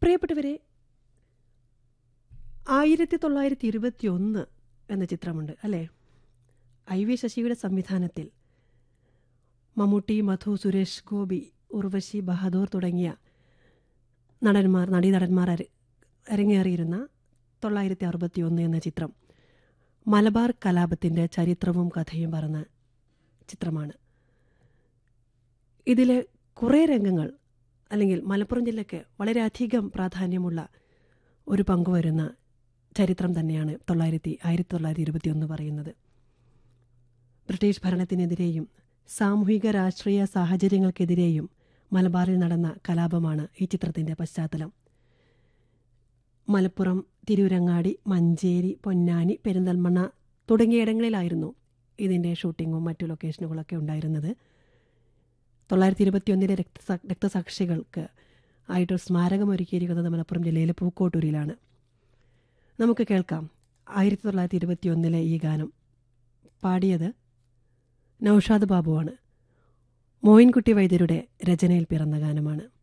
പ്രിയപ്പെട്ടവരെ ആയിരത്തി തൊള്ളായിരത്തി ഇരുപത്തി ഒന്ന് എന്ന ചിത്രമുണ്ട് അല്ലേ ഐ വി ശശിയുടെ സംവിധാനത്തിൽ മമ്മൂട്ടി മധു സുരേഷ് ഗോപി ഉർവശി ബഹദൂർ തുടങ്ങിയ നടന്മാർ നടീനടന്മാർ അര അരങ്ങേറിയിരുന്ന തൊള്ളായിരത്തി അറുപത്തി ഒന്ന് എന്ന ചിത്രം മലബാർ കലാപത്തിൻ്റെ ചരിത്രവും കഥയും പറഞ്ഞ ചിത്രമാണ് ഇതിലെ കുറേ രംഗങ്ങൾ അല്ലെങ്കിൽ മലപ്പുറം ജില്ലയ്ക്ക് വളരെയധികം പ്രാധാന്യമുള്ള ഒരു പങ്കുവരുന്ന ചരിത്രം തന്നെയാണ് തൊള്ളായിരത്തി ആയിരത്തി തൊള്ളായിരത്തി ഇരുപത്തിയൊന്ന് പറയുന്നത് ബ്രിട്ടീഷ് ഭരണത്തിനെതിരെയും സാമൂഹിക രാഷ്ട്രീയ സാഹചര്യങ്ങൾക്കെതിരെയും മലബാറിൽ നടന്ന കലാപമാണ് ഈ ചിത്രത്തിൻ്റെ പശ്ചാത്തലം മലപ്പുറം തിരൂരങ്ങാടി മഞ്ചേരി പൊന്നാനി പെരിന്തൽമണ്ണ തുടങ്ങിയിടങ്ങളിലായിരുന്നു ഇതിൻ്റെ ഷൂട്ടിങ്ങും മറ്റു ലൊക്കേഷനുകളൊക്കെ ഉണ്ടായിരുന്നത് തൊള്ളായിരത്തി ഇരുപത്തിയൊന്നിലെ രക്തസാ രക്തസാക്ഷികൾക്ക് ആയിട്ടൊരു സ്മാരകം ഒരുക്കിയിരിക്കുന്നത് മലപ്പുറം ജില്ലയിലെ പൂക്കോട്ടൂരിലാണ് നമുക്ക് കേൾക്കാം ആയിരത്തി തൊള്ളായിരത്തി ഇരുപത്തിയൊന്നിലെ ഈ ഗാനം പാടിയത് നൌഷാദ് ബാബുവാണ് മോയിൻകുട്ടി വൈദ്യരുടെ രചനയിൽ പിറന്ന ഗാനമാണ്